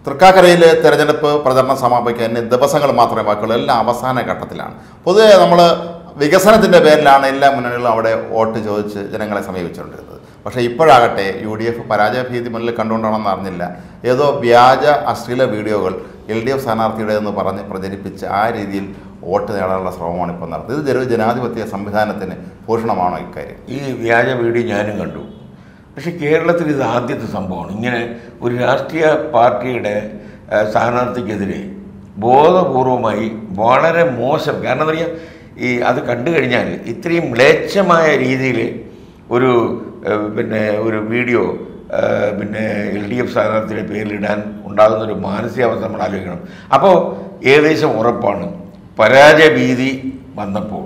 തൃക്കാക്കരയിലെ തെരഞ്ഞെടുപ്പ് പ്രചരണം സമാപിക്കാൻ ഇനി ദിവസങ്ങൾ മാത്രമേ ബാക്കിയുള്ളൂ എല്ലാം അവസാന ഘട്ടത്തിലാണ് പൊതുവെ നമ്മൾ വികസനത്തിൻ്റെ പേരിലാണ് എല്ലാ മുന്നണികളും അവിടെ വോട്ട് ചോദിച്ച് ജനങ്ങളെ സമീപിച്ചുകൊണ്ടിരുന്നത് പക്ഷേ ഇപ്പോഴാകട്ടെ യു ഡി എഫ് പരാജയ ഭീതി മുന്നിൽ കണ്ടുകൊണ്ടാണെന്ന് അറിഞ്ഞില്ല ഏതോ വ്യാജ അശ്ലീല വീഡിയോകൾ എൽ ഡി എഫ് സ്ഥാനാർത്ഥിയുടെ എന്ന് പറഞ്ഞ് പ്രചരിപ്പിച്ച് ആ രീതിയിൽ വോട്ട് നേടാനുള്ള ശ്രമമാണ് ഇപ്പോൾ നടത്തുന്നത് ഇത് ജന ജനാധിപത്യ സംവിധാനത്തിന് ഭൂഷണമാണോ ഇക്കാര്യം ഈ വ്യാജ വീഡിയോ ഞാനും കണ്ടു പക്ഷെ കേരളത്തിൽ ഇത് ആദ്യത്തെ സംഭവമാണ് ഇങ്ങനെ ഒരു രാഷ്ട്രീയ പാർട്ടിയുടെ ആ, സ്ഥാനാർത്ഥിക്കെതിരെ ബോധപൂർവമായി വളരെ മോശം കാരണം എന്താ പറയുക ഈ അത് കണ്ടു കഴിഞ്ഞാൽ ഇത്രയും മ്ലേച്ഛമായ രീതിയിൽ ഒരു ആ, പിന്നെ ഒരു വീഡിയോ ആ, പിന്നെ എൽ ഡി എഫ് സ്ഥാനാർത്ഥിയുടെ പേരിലിടാൻ ഉണ്ടാകുന്ന ഒരു മാനസികാവസ്ഥ നമ്മൾ ആലോചിക്കണം അപ്പോൾ ഏകദേശം ഉറപ്പാണ് പരാജയ ഭീതി വന്നപ്പോൾ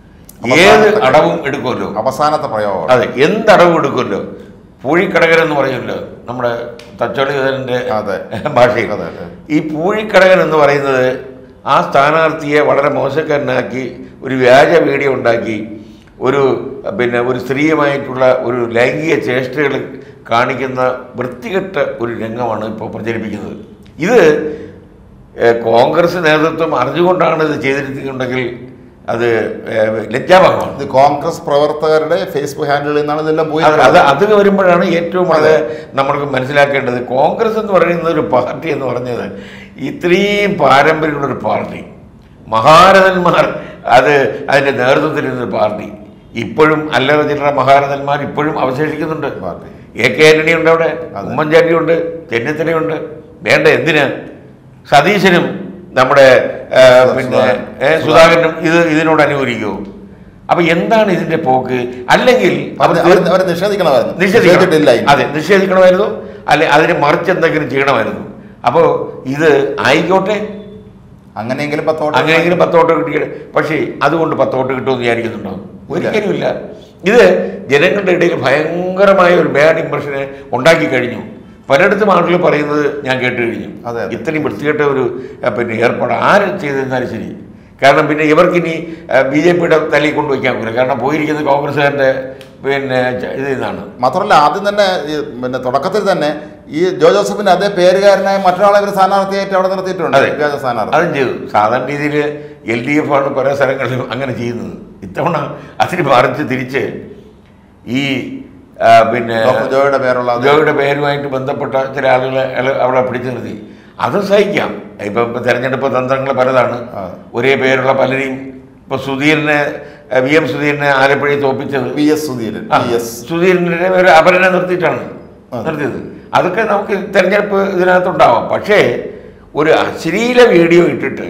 ഏത് അടവും എടുക്കുമല്ലോ അവസാനത്തെ പ്രയോഗം അതെ എന്തടവും എടുക്കുമല്ലോ പൂഴിക്കടകൻ എന്ന് പറയുമല്ലോ നമ്മുടെ തച്ചോളികരൻ്റെ അതെ. ഭാഷയിൽ അതെ, അതെ. ഈ പൂഴിക്കടകൻ എന്ന് പറയുന്നത് ആ സ്ഥാനാർത്ഥിയെ വളരെ മോശക്കാരനാക്കി ഒരു വ്യാജ വീഡിയോ ഉണ്ടാക്കി ഒരു പിന്നെ ഒരു സ്ത്രീയുമായിട്ടുള്ള ഒരു ലൈംഗിക ചേഷ്ടകൾ കാണിക്കുന്ന വൃത്തികെട്ട ഒരു രംഗമാണ് ഇപ്പോൾ പ്രചരിപ്പിക്കുന്നത് ഇത് ഏഹ്, കോൺഗ്രസ് നേതൃത്വം അറിഞ്ഞുകൊണ്ടാണ് ഇത് ചെയ്തിരിക്കുന്നുണ്ടെങ്കിൽ അത് ഏഹ്, ലജ്ജാവഹമാണ് ഇത് കോൺഗ്രസ് പ്രവർത്തകരുടെ ഫേസ്ബുക്ക് ഹാൻഡിലിൽ നിന്നാണ് ഇതെല്ലാം പോയി അത് അത് അത് വരുമ്പോഴാണ് ഏറ്റവും വളരെ നമ്മൾക്ക് മനസ്സിലാക്കേണ്ടത് കോൺഗ്രസ് എന്ന് പറയുന്ന ഒരു പാർട്ടി എന്ന് പറഞ്ഞത് ഇത്രയും പാരമ്പര്യമുള്ള ഒരു പാർട്ടി മഹാരഥന്മാർ അത് അതിൻ്റെ നേതൃത്വത്തിലിരുന്നൊരു പാർട്ടി ഇപ്പോഴും അല്ലറ ചില്ലറ മഹാരഥന്മാർ ഇപ്പോഴും അവശേഷിക്കുന്നുണ്ട് പാർട്ടി. എ കെ ആന്റണി ഉണ്ട് അവിടെ ഉമ്മൻചാണ്ടിയുണ്ട് ചെന്നിത്തലയുണ്ട് വേണ്ട എന്തിന് സതീശനും നമ്മുടെ ആ, പിന്നെ ഏ, സുധാകരനും ഇത് ഇതിനോട് അനുകൂലിക്കുമോ അപ്പൊ എന്താണ് ഇതിന്റെ പോക്ക് അല്ലെങ്കിൽ അവർ അവർ അവർ നിഷേധിക്കണമായിരുന്നു നിഷേധിക്കണം നിഷേധിച്ചിട്ടില്ല ഇനി. അതെ നിഷേധിക്കണമായിരുന്നു അല്ലെ അതിന് മറിച്ച് എന്തെങ്കിലും ചെയ്യണമായിരുന്നു അപ്പോൾ ഇത് ആയിക്കോട്ടെ അങ്ങനെയെങ്കിലും പത്തോട്ട് അങ്ങനെയെങ്കിലും പത്തോട്ട് കിട്ടിയ പക്ഷേ അതുകൊണ്ട് പത്തോട്ട് കിട്ടുമെന്ന് വിചാരിക്കുന്നുണ്ടോ ഒരിക്കലുമില്ല ഇത് ജനങ്ങളുടെ ഇടയിൽ ഭയങ്കരമായ ഒരു ബാഡ് ഇമ്പ്രഷനെ ഉണ്ടാക്കി കഴിഞ്ഞു പലയിടത്തും ആളുകൾ പറയുന്നത് ഞാൻ കേട്ട് കഴിഞ്ഞു അതെ, അതെ. ഇത്രയും വൃത്തികെട്ട ഒരു അഹ്, പിന്നെ ഏർപ്പാട് ആര് ചെയ്തിരുന്നാലും ശരി കാരണം പിന്നെ ഇവർക്കിനി ബി ജെ പിയുടെ തലയിൽ കൊണ്ടുവയ്ക്കാൻ പറ്റില്ല കാരണം പോയിരിക്കുന്നത് കോൺഗ്രസ്സുകാരുടെ പിന്നെ ച- ഇതിൽ നിന്നാണ് മാത്രമല്ല ആദ്യം തന്നെ ഈ പിന്നെ തുടക്കത്തിൽ തന്നെ ഈ ജോ ജോസഫിന്റെ അതേ പേരുകാരനായ മറ്റൊരാളെ ഒരു സ്ഥാനാർത്ഥിയായിട്ട് അവിടെ നിർത്തിയിട്ടുണ്ട് അതെ. വ്യാജ സ്ഥാനാർത്ഥി അതും ചെയ്തു സാധാരണ രീതിയിൽ എൽ ഡി എഫ് ആണ് പല സ്ഥലങ്ങളിലും അങ്ങനെ ചെയ്യുന്നത് ഇത്തവണ അതിന് മറിച്ച് തിരിച്ച് ഈ ആ, പിന്നെ ഡോക്ടർ ജോയുടെ പേരുള്ള അത് ജോയുടെ പേരുമായിട്ട് ബന്ധപ്പെട്ട ചില ആളുകളെ അയാള് അവിടെ പിടിച്ചു നിർത്തി അത് സഹിക്കാം ഇപ്പം ഇപ്പം തെരഞ്ഞെടുപ്പ് തന്ത്രങ്ങൾ പലതാണ് ആ. ഒരേ പേരുള്ള പലരെയും ഇപ്പൊ സുധീരനെ വി എം സുധീരനെ ആലപ്പുഴയിൽ തോപ്പിച്ചത് പി എസ് സുധീരൻ ആ, പി എസ് സുധീരനെ ഒരു അപരനെ നിർത്തിയിട്ടാണ് ആ. നിർത്തിയത് അതൊക്കെ നമുക്ക് തെരഞ്ഞെടുപ്പ് ഇതിനകത്തുണ്ടാവാം പക്ഷേ ഒരു അശ്ലീല വീഡിയോ ഇട്ടിട്ട്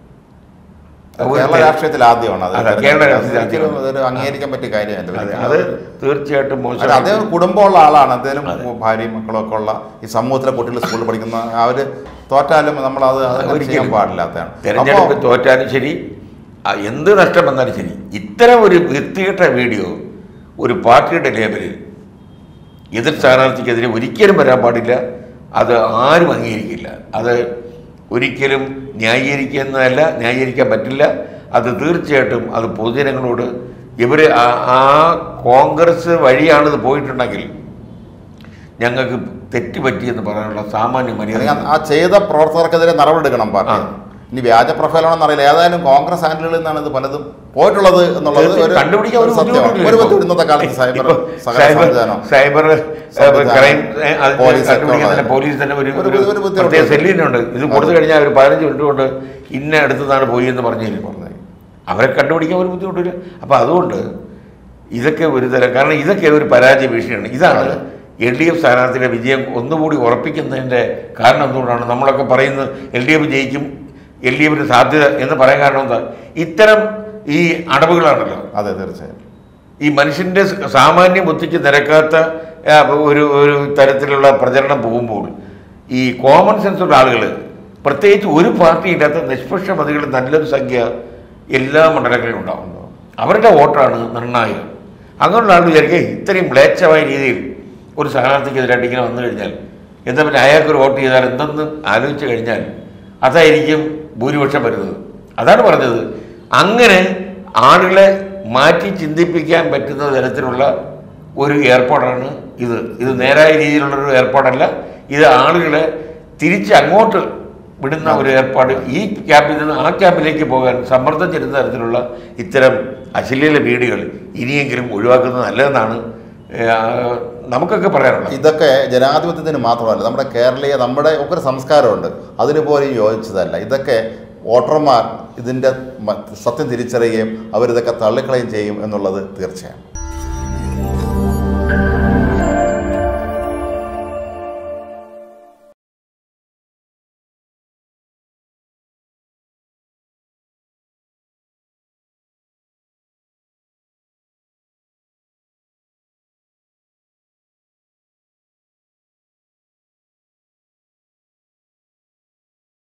ഒരു കേരള തെ- രാഷ്ട്രീയത്തിൽ ആദ്യമാണ് അത് അതെ, കേരള രാഷ്ട്രീയത്തിൽ ഒരിക്കലും ആദ്യമാണ്. അതൊരു അംഗീകരിക്കാൻ പറ്റിയ കാര്യമല്ല അതെ, ഒരിക്കലും അത് തീർച്ചയായിട്ടും അല്ല, മോശം അദ്ദേഹം കുടുംബമുള്ള ആളാണ് അദ്ദേഹം ഭാര്യയും മക്കളും ഒക്കെ ഉള്ള ഈ സമൂഹത്തിലെ കുട്ടികൾ സ്കൂളിൽ പഠിക്കുന്ന അവര് തോറ്റാലും നമ്മൾ അത് ചെയ്യാൻ ഒരിക്കലും. പാടില്ലാത്തതാണ് തെരഞ്ഞെടുപ്പ് അപ്പോൾ തോറ്റാലും ശരി ആ, എന്ത് നഷ്ടം വന്നാലും ശരി ഇത്തരം ഒരു വൃത്തികെട്ട വീഡിയോ ഒരു പാർട്ടിയുടെ ലേബലിൽ എതിർ സ്ഥാനാർത്ഥിക്കെതിരെ ഒരിക്കലും വരാൻ പാടില്ല അത് ആരും അംഗീകരിക്കില്ല അത് ഒരിക്കലും ന്യായീകരിക്കുന്നതല്ല ന്യായീകരിക്കാൻ പറ്റില്ല അത് തീർച്ചയായിട്ടും അത് പൊതുജനങ്ങളോട് ഇവർ ആ കോൺഗ്രസ് വഴിയാണിത് പോയിട്ടുണ്ടെങ്കിൽ ഞങ്ങൾക്ക് തെറ്റ് പറ്റിയെന്ന് പറയാനുള്ള സാമാന്യ മര്യാദ അല്ലെങ്കിൽ ആ ചെയ്ത പ്രവർത്തകർക്കെതിരെ നടപടിയെടുക്കണം പാർട്ടി ആ. ഇനി വ്യാജ പ്രൊഫൈലാണെന്ന് അറിയില്ല ഏതായാലും കോൺഗ്രസ് ഹാൻഡിലുകളിൽ നിന്നാണ് ഇത് പലതും പോയിട്ടുള്ളത് എന്നുള്ളത് ഒരു തീർച്ചയായും കണ്ടുപിടിക്കാൻ ഒരു സത്യമാണ് ബുദ്ധിമുട്ടില്ല ഒരു ഇപ്പോ. ബുദ്ധിമുട്ട് ഇന്നത്തെ കാലത്ത് സൈബർ ഇപ്പോ സകല സൈബർ സംവിധാനം സൈബർ സംവിധാനം, ക്രൈം ഏ, അത് പോലീസ് ഒക്കെ കണ്ടുപിടിക്കാൻ തന്നെ ഉള്ളത്. പോലീസ് തന്നെ ഒരു ഒരു- ഒരു ഒരു ബുദ്ധിമുട്ട് പ്രത്യേക ഉണ്ട്. സെല്ലിനുണ്ട് ഇത് കൊടുത്തു കഴിഞ്ഞാൽ ഒരു പതിനഞ്ച് മിനിറ്റ് കൊണ്ട് ഇന്ന അടുത്തതാണ് പോയി എന്ന് പറഞ്ഞു തരും അവരെ കണ്ടുപിടിക്കാൻ ഒരു ബുദ്ധിമുട്ടില്ല അപ്പോൾ അതുകൊണ്ട് ഇതൊക്കെ ഒരു തരം കാരണം ഇതൊക്കെ ഒരു പരാജയ ഭീഷണിയാണ് ഇതാണ് എൽ ഡി എഫ് സ്ഥാനാർത്ഥിയുടെ വിജയം ഒന്നുകൂടി ഉറപ്പിക്കുന്നതിൻ്റെ കാരണം എന്തുകൊണ്ടാണ് നമ്മളൊക്കെ പറയുന്നത് എൽ ഡി എഫ് ജയിക്കും എൽ ഡി എഫിന് സാധ്യത എന്ന് പറയാൻ കാരണം എന്താ ഇത്തരം ഈ അടവുകളാണല്ലോ അതെ തീർച്ചയായും ഈ മനുഷ്യൻ്റെ സ- സാമാന്യ ബുദ്ധിക്ക് നിരക്കാത്ത ആ, ഒരു ഒരു തരത്തിലുള്ള പ്രചരണം പോകുമ്പോൾ ഈ കോമൺ സെൻസുള്ള ആളുകൾ പ്രത്യേകിച്ച് ഒരു പാർട്ടി ഇല്ലാത്ത നിഷ്പക്ഷ മതികൾ നല്ലൊരു സംഖ്യ എല്ലാ മണ്ഡലങ്ങളിലും ഉണ്ടാവും അവരുടെ വോട്ടാണ് നിർണായകം അങ്ങനെയുള്ള ആൾ വിചാരിക്കുക ഇത്രയും മ്ലേച്ഛമായ രീതിയിൽ ഒരു സ്ഥാനാർത്ഥിക്കെതിരായിട്ട് ഇങ്ങനെ വന്നു കഴിഞ്ഞാൽ എന്താ പിന്നെ അയാൾക്കൊരു വോട്ട് ചെയ്താൽ എന്തെന്ന് ആലോചിച്ച് കഴിഞ്ഞാൽ അതായിരിക്കും ഭൂരിപക്ഷം വരുന്നത് അതാണ് പറഞ്ഞത് അങ്ങനെ ആളുകളെ മാറ്റി ചിന്തിപ്പിക്കാൻ പറ്റുന്ന തരത്തിലുള്ള ഒരു ഏർപ്പാടാണ് ഇത് ഇത് നേരായ രീതിയിലുള്ളൊരു ഏർപ്പാടല്ല ഇത് ആളുകളെ തിരിച്ച് അങ്ങോട്ട് വിടുന്ന ഒരു ഏർപ്പാട് ഈ ക്യാമ്പിൽ നിന്ന് ആ ക്യാമ്പിലേക്ക് പോകാൻ സമ്മർദ്ദം ചെലുന്ന തരത്തിലുള്ള ഇത്തരം അശ്ലീല വീഡിയോകൾ ഇനിയെങ്കിലും ഒഴിവാക്കുന്നത് നല്ലതെന്നാണ് ഏഹ്, നമുക്കൊക്കെ പറയാനുള്ളത് ഇതൊക്കെ ജനാധിപത്യത്തിന് മാത്രമല്ല നമ്മുടെ കേരളീയ നമ്മുടെ ഒക്കെ ഒരു സംസ്കാരമുണ്ട് അതിന് പോലും യോജിച്ചതല്ല ഇതൊക്കെ വോട്ടർമാർ ഇതിൻ്റെ മ- സത്യം തിരിച്ചറിയുകയും അവരിതൊക്കെ തള്ളിക്കളയും ചെയ്യും എന്നുള്ളത് തീർച്ചയാണ്